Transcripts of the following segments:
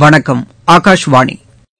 வணக்கம் ஆகாஷ்வாணி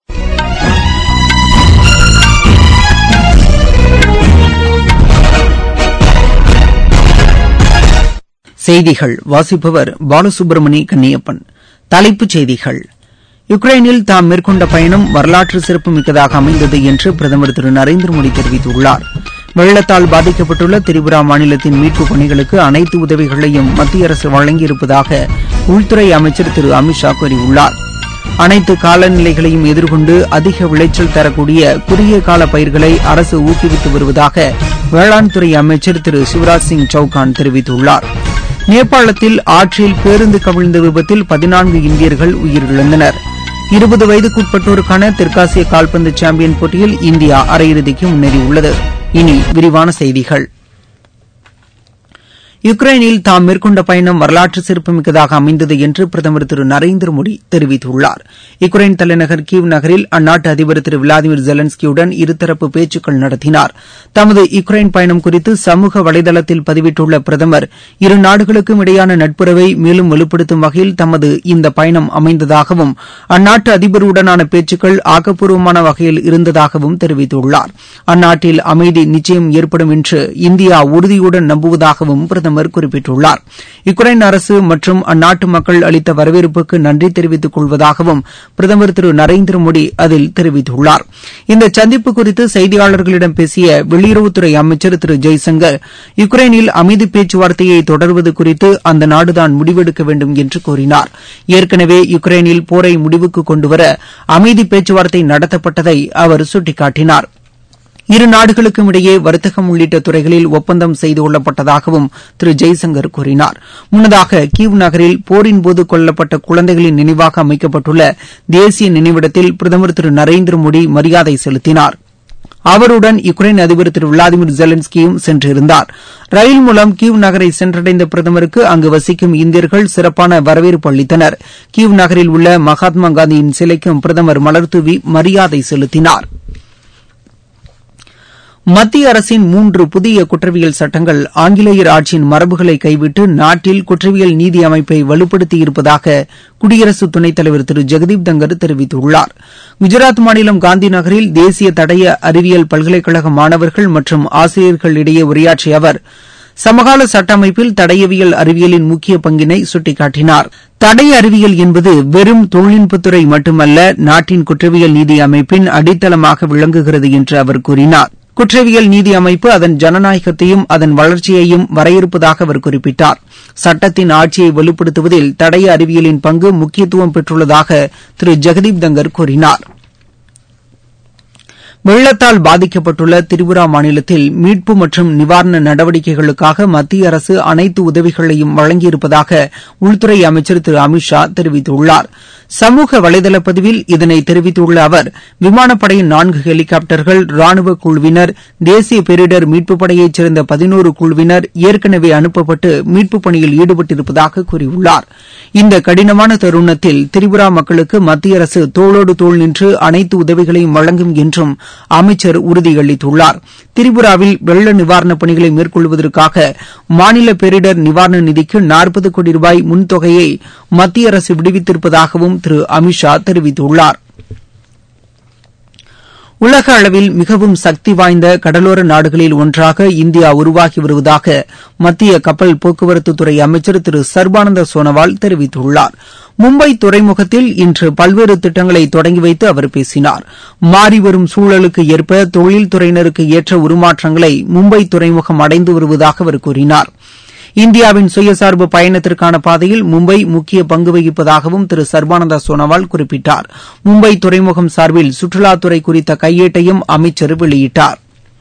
செய்திகள் வாசிப்பவர் பாலசுப்ரமணி கன்னியப்பன் தலைப்புச் செய்திகள் யுக்ரைனில் தாம் மேற்கொண்ட பயணம் வரலாற்று சிறப்புமிக்கதாக அமைந்தது என்று பிரதமர் திரு நரேந்திர மோடி தெரிவித்துள்ளார் வெள்ளத்தால் பாதிக்கப்பட்டுள்ள திரிபுரா மாநிலத்தின் மீட்புப் பணிகளுக்கு அனைத்து உதவிகளையும் மத்திய அரசு வழங்கியிருப்பதாக உள்துறை அமைச்சர் திரு அமித் ஷா கூறியுள்ளார் அனைத்து காலநிலைகளையும் எதிர்கொண்டு அதிக விளைச்சல் தரக்கூடிய குறுகிய கால பயிர்களை அரசு ஊக்குவித்து வருவதாக வேளாண் துறை அமைச்சர் திரு சிவராஜ் சிங் சௌகான் தெரிவித்துள்ளார் நேபாளத்தில் ஆற்றில் பேருந்து கவிழ்ந்த விபத்தில் பதினான்கு இந்தியர்கள் உயிரிழந்தனர் இருபது வயதுக்குட்பட்டோருக்கான தெற்காசிய கால்பந்து சாம்பியன் போட்டியில் இந்தியா அரையிறுதிக்கு முன்னேறியுள்ளது இனி விரிவான செய்திகள் யுக்ரைனில் தாம் மேற்கொண்ட பயணம் வரலாற்று சிறப்புமிக்கதாக அமைந்தது என்று பிரதமர் திரு நரேந்திர மோடி தெரிவித்துள்ளார் யுக்ரைன் தலைநகர் கீவ் நகரில் அந்நாட்டு அதிபர் திரு விளாடிமிர் ஜெலன்ஸ்கியுடன் இருதரப்பு பேச்சுக்கள் நடத்தினார் தமது யுக்ரைன் பயணம் குறித்து சமூக வலைதளத்தில் பதிவிட்டுள்ள பிரதமர் இரு நாடுகளுக்கும் இடையான நட்புறவை மேலும் வலுப்படுத்தும் வகையில் தமது இந்த பயணம் அமைந்ததாகவும் அந்நாட்டு அதிபருடனான பேச்சுக்கள் ஆக்கப்பூர்வமான வகையில் இருந்ததாகவும் தெரிவித்துள்ளார் அந்நாட்டில் அமைதி நிச்சயம் ஏற்படும் என்று இந்தியா உறுதியுடன் நம்புவதாகவும் பிரதமர் பிரதமர் குறிப்பிட்டுள்ளார் யுக்ரைன் அரசு மற்றும் அந்நாட்டு மக்கள் அளித்த வரவேற்புக்கு நன்றி தெரிவித்துக் கொள்வதாகவும் பிரதமர் திரு நரேந்திர மோடி அதில் தெரிவித்துள்ளார் இந்த சந்திப்பு குறித்து செய்தியாளர்களிடம் பேசிய வெளியுறவுத்துறை அமைச்சர் திரு ஜெய்சங்கர் யுக்ரைனில் அமைதி பேச்சுவார்த்தையை தொடர்வது குறித்து அந்த நாடுதான் முடிவெடுக்க வேண்டும் என்று கூறினார் ஏற்கனவே யுக்ரைனில் போரை முடிவுக்கு கொண்டுவர அமைதி பேச்சுவார்த்தை நடத்தப்பட்டதை அவர் சுட்டிக்காட்டினார் இரு நாடுகளுக்கும் இடையே வர்த்தகம் உள்ளிட்ட துறைகளில் ஒப்பந்தம் செய்து கொள்ளப்பட்டதாகவும் திரு ஜெய்சங்கர் கூறினார் முன்னதாக கீவ் நகரில் போரின்போது கொல்லப்பட்ட குழந்தைகளின் நினைவாக அமைக்கப்பட்டுள்ள தேசிய நினைவிடத்தில் பிரதமர் திரு நரேந்திர மோடி மரியாதை செலுத்தினார் அவருடன் யுக்ரைன் அதிபர் திரு விளாடிமிர் ஜெலன்ஸ்கியும் சென்றிருந்தார் ரயில் மூலம் கீவ் நகரை சென்றடைந்த பிரதமருக்கு அங்கு வசிக்கும் இந்தியர்கள் சிறப்பான வரவேற்பு அளித்தனர் கீவ் நகரில் உள்ள மகாத்மா காந்தியின் சிலைக்கும் பிரதமர் மலர்தூவி மரியாதை செலுத்தினார் மத்திய அரசின் மூன்று புதிய குற்றவியல் சட்டங்கள் ஆங்கிலேயர் ஆட்சியின் மரபுகளை கைவிட்டு நாட்டில் குற்றவியல் நீதி அமைப்பை வலுப்படுத்தியிருப்பதாக குடியரசு துணைத் தலைவர் திரு ஜெகதீப் தங்கர் தெரிவித்துள்ளார் குஜராத் மாநிலம் காந்தி நகரில் தேசிய தடய அறிவியல் பல்கலைக்கழக மாணவர்கள் மற்றும் ஆசிரியர்களிடையே உரையாற்றிய அவர் சமகால சட்ட அமைப்பில் தடயவியல் அறிவியலின் முக்கிய பங்கினை சுட்டிக்காட்டினார் தடய அறிவியல் என்பது வெறும் தொழில்நுட்பத்துறை மட்டுமல்ல நாட்டின் குற்றவியல் நீதி அமைப்பின் அடித்தளமாக விளங்குகிறது என்று அவர் கூறினார் குற்றவியல் நீதி அமைப்பு அதன் ஜனநாயகத்தையும் அதன் வளர்ச்சியையும் வரையறுப்பதாக அவர் குறிப்பிட்டார் சட்டத்தின் ஆட்சியை வலுப்படுத்துவதில் தடய அறிவியலின் பங்கு முக்கியத்துவம் பெற்றுள்ளதாக திரு ஜெகதீப் தங்கர் கூறினார் வெள்ளத்தால் பாதிக்கப்பட்டுள்ள திரிபுரா மாநிலத்தில் மீட்பு மற்றும் நிவாரண நடவடிக்கைகளுக்காக மத்திய அரசு அனைத்து உதவிகளையும் வழங்கியிருப்பதாக உள்துறை அமைச்சர் திரு அமித் ஷா தெரிவித்துள்ளார் சமூக வலைதள பதிவில் இதனை தெரிவித்துள்ள அவர் விமானப்படையின் நான்கு ஹெலிகாப்டர்கள் ராணுவ குழுவினர் தேசிய பேரிடர் மீட்புப் படையைச் சேர்ந்த பதினோரு குழுவினர் ஏற்கனவே அனுப்பப்பட்டு மீட்புப் பணியில் ஈடுபட்டிருப்பதாக கூறியுள்ளார் இந்த கடினமான தருணத்தில் திரிபுரா மக்களுக்கு மத்திய அரசு தோளோடு தோள் நின்று அனைத்து உதவிகளையும் வழங்கும் என்றும் அமைச்சர் உறுதியளித்துள்ளார் திரிபுராவில் வெள்ள நிவாரணப் பணிகளை மேற்கொள்வதற்காக மாநில பேரிடர் நிவாரண நிதிக்கு நாற்பது கோடி ரூபாய் முன்தொகையை மத்திய அரசு விடுவித்திருப்பதாகவும் திரு அமித் ஷா தெரிவித்துள்ளார் உலக அளவில் மிகவும் சக்தி வாய்ந்த கடலோர நாடுகளில் ஒன்றாக இந்தியா உருவாகி வருவதாக மத்திய கப்பல் போக்குவரத்துத்துறை அமைச்சர் திரு சர்பானந்த சோனோவால் தெரிவித்துள்ளார் மும்பை துறைமுகத்தில் இன்று பல்வேறு திட்டங்களை தொடங்கி வைத்து அவர் பேசினார் மாறிவரும் சூழலுக்கு ஏற்ப தொழில்துறையினருக்கு ஏற்ற உருமாற்றங்களை மும்பை துறைமுகம் அடைந்து வருவதாக அவர் கூறினார் இந்தியாவின் சுயசார்பு பயணத்திற்கான பாதையில் மும்பை முக்கிய பங்கு வகிப்பதாகவும் திரு சர்பானந்த சோனோவால் குறிப்பிட்டார் மும்பை துறைமுகம் சார்பில் சுற்றுலாத்துறை குறித்த கையேட்டையும் அமைச்சர் வெளியிட்டார்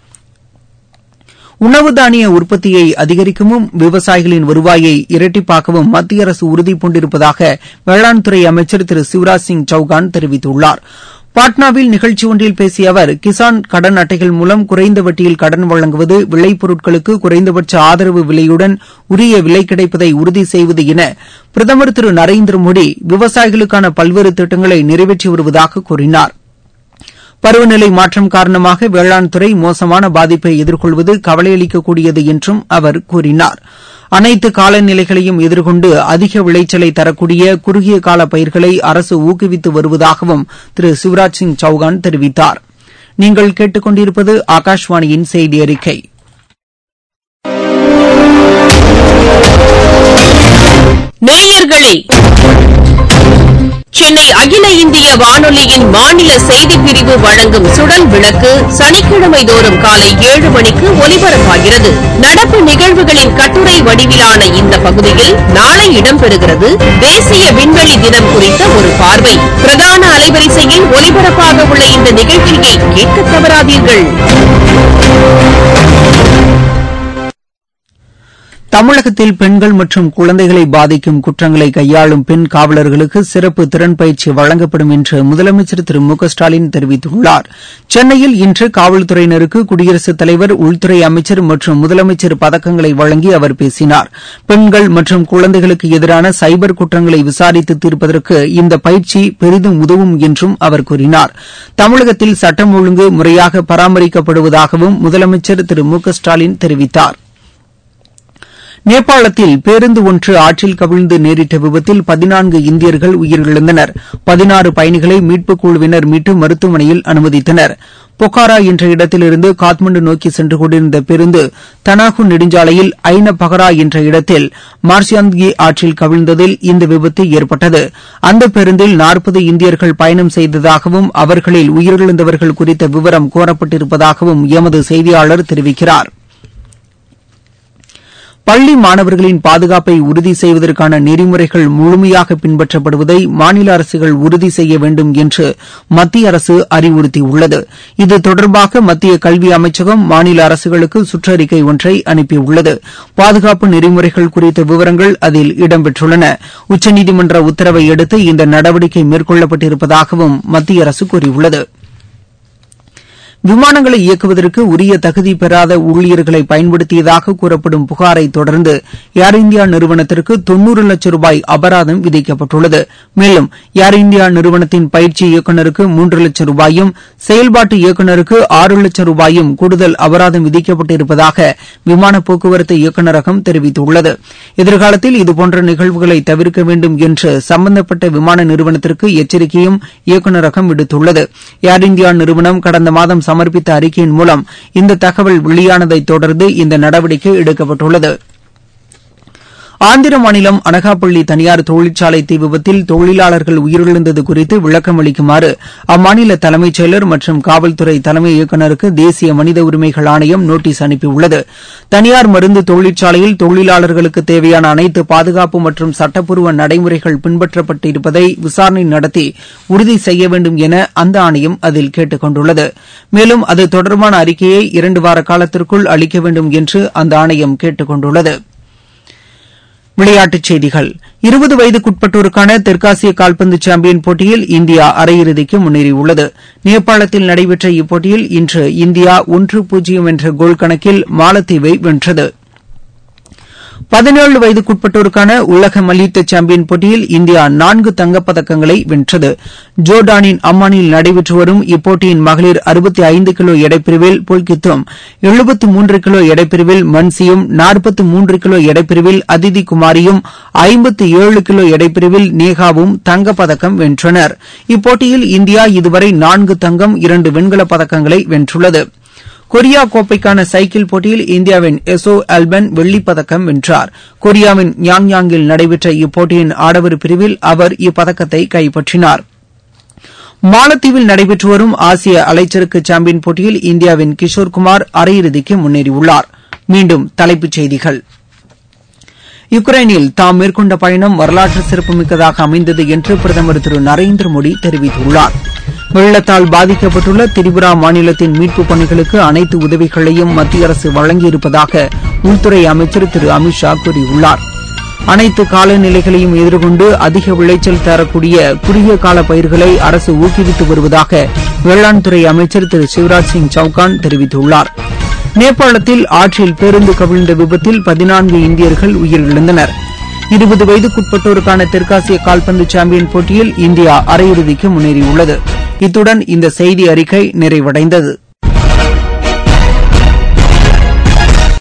உணவு தானிய உற்பத்தியை அதிகரிக்கவும் விவசாயிகளின் வருவாயை இரட்டிப்பாக்கவும் மத்திய அரசு உறுதிபூண்டிருப்பதாக வேளாண் துறை அமைச்சர் திரு சிவராஜ் சிங் சௌகான் தெரிவித்துள்ளார் பாட்னாவில் நிகழ்ச்சி ஒன்றில் பேசிய அவர் கிசான் கடன் அட்டைகள் மூலம் குறைந்த வட்டியில் கடன் வழங்குவது விளைபொருட்களுக்கு குறைந்தபட்ச ஆதரவு விலையுடன் உரிய விலை கிடைப்பதை உறுதி செய்வது என பிரதமர் திரு நரேந்திர மோடி விவசாயிகளுக்கான பல்வேறு திட்டங்களை நிறைவேற்றி வருவதாக கூறினார் பருவநிலை மாற்றம் காரணமாக வேளாண் துறை மோசமான பாதிப்பை எதிர்கொள்வது கவலையளிக்கக்கூடியது என்றும் அவர் கூறினார் அனைத்து காலநிலைகளையும் எதிர்கொண்டு அதிக விளைச்சலை தரக்கூடிய குறுகிய கால பயிர்களை அரசு ஊக்குவித்து வருவதாகவும் திரு சிவராஜ் சிங் சௌகான் தெரிவித்தார் நீங்கள் கேட்டுக்கொண்டிருப்பது ஆகாஷ்வாணியின் செய்தி அறிக்கை நேயர்களே சென்னை அகில இந்திய வானொலியின் மாநில செய்திப் பிரிவு வழங்கும் சுடல் விளக்கு சனிக்கிழமை தோறும் காலை ஏழு மணிக்கு ஒலிபரப்பாகிறது நடப்பு நிகழ்வுகளின் கட்டுரை வடிவிலான இந்த பகுதியில் நாளை இடம்பெறுகிறது தேசிய விண்வெளி தினம் குறித்த ஒரு பார்வை பிரதான அலைவரிசையில் ஒலிபரப்பாக உள்ள இந்த நிகழ்ச்சியை கேட்க தவறாதீர்கள் தமிழகத்தில் பெண்கள் மற்றும் குழந்தைகளை பாதிக்கும் குற்றங்களை கையாளும் பெண் காவலர்களுக்கு சிறப்பு திறன் பயிற்சி வழங்கப்படும் என்று முதலமைச்சர் திரு மு க ஸ்டாலின் தெரிவித்துள்ளார் சென்னையில் இன்று காவல்துறையினருக்கு குடியரசுத் தலைவர் உள்துறை அமைச்சர் மற்றும் முதலமைச்சர் பதக்கங்களை வழங்கி அவர் பேசினார் பெண்கள் மற்றும் குழந்தைகளுக்கு எதிரான சைபர் குற்றங்களை விசாரித்து தீர்ப்பதற்கு இந்த பயிற்சி பெரிதும் உதவும் என்றும் அவர் கூறினார் தமிழகத்தில் சட்டம் ஒழுங்கு முறையாக பராமரிக்கப்படுவதாகவும் முதலமைச்சர் திரு மு க ஸ்டாலின் தெரிவித்தார் நேபாளத்தில் பேருந்து ஒன்று ஆற்றில் கவிழ்ந்து நேரிட்ட விபத்தில் பதினான்கு இந்தியர்கள் உயிரிழந்தனர் பதினாறு பயணிகளை மீட்புக் குழுவினர் மீட்டு மருத்துவமனையில் அனுமதித்தனர் பொக்காரா என்ற இடத்திலிருந்து காத்மண்டு நோக்கி சென்று கொண்டிருந்த பேருந்து தனாகு நெடுஞ்சாலையில் ஐன பகரா என்ற இடத்தில் மார்சியாந்த்கி ஆற்றில் கவிழ்ந்ததில் இந்த விபத்து ஏற்பட்டது அந்த பேருந்தில் நாற்பது இந்தியர்கள் பயணம் செய்ததாகவும் அவர்களில் உயிரிழந்தவர்கள் குறித்த விவரம் கோரப்பட்டிருப்பதாகவும் எமது செய்தியாளர் தெரிவிக்கிறாா் பள்ளி மாணவர்களின் பாதுகாப்பை உறுதி செய்வதற்கான நெறிமுறைகள் முழுமையாக பின்பற்றப்படுவதை மாநில அரசுகள் உறுதி செய்ய வேண்டும் என்று மத்திய அரசு அறிவுறுத்தியுள்ளது இது தொடர்பாக மத்திய கல்வி அமைச்சகம் மாநில அரசுகளுக்கு சுற்றறிக்கை ஒன்றை அனுப்பியுள்ளது பாதுகாப்பு நெறிமுறைகள் குறித்த விவரங்கள் அதில் இடம்பெற்றுள்ளன உச்சநீதிமன்ற உத்தரவை அடுத்து இந்த நடவடிக்கை மேற்கொள்ளப்பட்டிருப்பதாகவும் மத்திய அரசு கூறியுள்ளது விமானங்களை இயக்குவதற்கு உரிய தகுதி பெறாத ஊழியர்களை பயன்படுத்தியதாக கூறப்படும் புகாரை தொடர்ந்து ஏர் இந்தியா நிறுவனத்திற்கு தொன்னூறு லட்சம் ரூபாய் அபராதம் விதிக்கப்பட்டுள்ளது மேலும் ஏர் இந்தியா நிறுவனத்தின் பயிற்சி இயக்குநருக்கு மூன்று லட்சம் ரூபாயும் செயல்பாட்டு இயக்குநருக்கு ஆறு லட்சம் ரூபாயும் கூடுதல் அபராதம் விதிக்கப்பட்டிருப்பதாக விமான போக்குவரத்து இயக்குநரகம் தெரிவித்துள்ளது எதிர்காலத்தில் இதுபோன்ற நிகழ்வுகளை தவிர்க்க வேண்டும் என்று சம்பந்தப்பட்ட விமான நிறுவனத்திற்கு எச்சரிக்கையும் இயக்குநரகம் விடுத்துள்ளது ஏர் இந்தியா நிறுவனம் கடந்த மாதம் சமர்ப்பித்த அறிக்கையின் மூலம் இந்த தகவல் வெளியானதைத் தொடர்ந்து இந்த நடவடிக்கை எடுக்கப்பட்டுள்ளது ஆந்திர மாநிலம் அனகாப்பள்ளி தனியார் தொழிற்சாலை தீ விபத்தில் தொழிலாளர்கள் உயிரிழந்தது குறித்து விளக்கம் அளிக்குமாறு அம்மாநில தலைமைச் செயலர் மற்றும் காவல்துறை தலைமை இயக்குநருக்கு தேசிய மனித உரிமைகள் ஆணையம் நோட்டீஸ் அனுப்பியுள்ளது தனியார் மருந்து தொழிற்சாலையில் தொழிலாளர்களுக்கு தேவையான அனைத்து பாதுகாப்பு மற்றும் சட்டப்பூர்வ நடைமுறைகள் பின்பற்றப்பட்டிருப்பதை விசாரணை நடத்தி உறுதி செய்ய வேண்டும் என அந்த ஆணையம் அதில் கேட்டுக் கொண்டுள்ளது மேலும் அது தொடர்பான அறிக்கையை இரண்டு வார காலத்திற்குள் அளிக்க வேண்டும் என்று அந்த ஆணையம் கேட்டுக் கொண்டுள்ளது விளையாட்டுச் செய்திகள் இருபது வயதுக்குட்பட்டோருக்கான தெற்காசிய கால்பந்து சாம்பியன் போட்டியில் இந்தியா அரையிறுதிக்கு முன்னேறியுள்ளது நேபாளத்தில் நடைபெற்ற இப்போட்டியில் இன்று இந்தியா ஒன்று பூஜ்ஜியம் என்ற கோல் கணக்கில் மாலத்தீவை வென்றது பதினேழு வயதுக்குட்பட்டோருக்கான உலக மல்யுத்த சாம்பியன் போட்டியில் இந்தியா நான்கு தங்கப்பதக்கங்களை வென்றது ஜோர்டானின் அம்மானில் நடைபெற்று வரும் இப்போட்டியின் மகளிர் அறுபத்தி ஐந்து கிலோ எடைப்பிரிவில் புல்கித்தும் எழுபத்து மூன்று கிலோ எடைப்பிரிவில் மன்சியும் நாற்பத்து மூன்று கிலோ எடைப்பிரிவில் அதிதி குமாரியும் ஐம்பத்து ஏழு கிலோ எடைப்பிரிவில் நேகாவும் தங்கப்பதக்கம் வென்றனர் இப்போட்டியில் இந்தியா இதுவரை நான்கு தங்கம் இரண்டு வெண்கலப் பதக்கங்களை வென்றுள்ளது கொரியா கோப்பைக்கான சைக்கிள் போட்டியில் இந்தியாவின் எசோ அல்பன் வெள்ளிப்பதக்கம் வென்றார் கொரியாவின் யாங்யாங்கில் நடைபெற்ற இப்போட்டியின் ஆடவர் பிரிவில் அவர் இப்பதக்கத்தை கைப்பற்றினார் மாலத்தீவில் நடைபெற்று வரும் ஆசிய அலைச்சறுக்கு சாம்பியன் போட்டியில் இந்தியாவின் கிஷோர்குமார் அரையிறுதிக்கு முன்னேறியுள்ளார் மீண்டும் தலைப்புச் செய்திகள் யுக்ரைனில் தாம் மேற்கொண்ட பயணம் வரலாற்று சிறப்புமிக்கதாக அமைந்தது என்று பிரதமர் திரு நரேந்திர மோடி தெரிவித்துள்ளார் வெள்ளத்தால் பாதிக்கப்பட்டுள்ள திரிபுரா மாநிலத்தின் மீட்புப் பணிகளுக்கு அனைத்து உதவிகளையும் மத்திய அரசு வழங்கியிருப்பதாக உள்துறை அமைச்சர் திரு அமித் ஷா கூறியுள்ளார் அனைத்து காலநிலைகளையும் எதிர்கொண்டு அதிக விளைச்சல் தரக்கூடிய குறுகிய கால பயிர்களை அரசு ஊக்குவித்து வருவதாக வேளாண் துறை அமைச்சர் திரு சிவராஜ் சிங் சௌகான் தெரிவித்துள்ளார் நேபாளத்தில் ஆற்றில் பேருந்து கவிழ்ந்த விபத்தில் பதினான்கு இந்தியர்கள் உயிரிழந்தனர் இருபது வயதுக்குட்பட்டோருக்கான தெற்காசிய கால்பந்து சாம்பியன் போட்டியில் இந்தியா அரையிறுதிக்கு முன்னேறியுள்ளது இத்துடன் இந்த செய்தி அறிக்கை நிறைவடைந்தது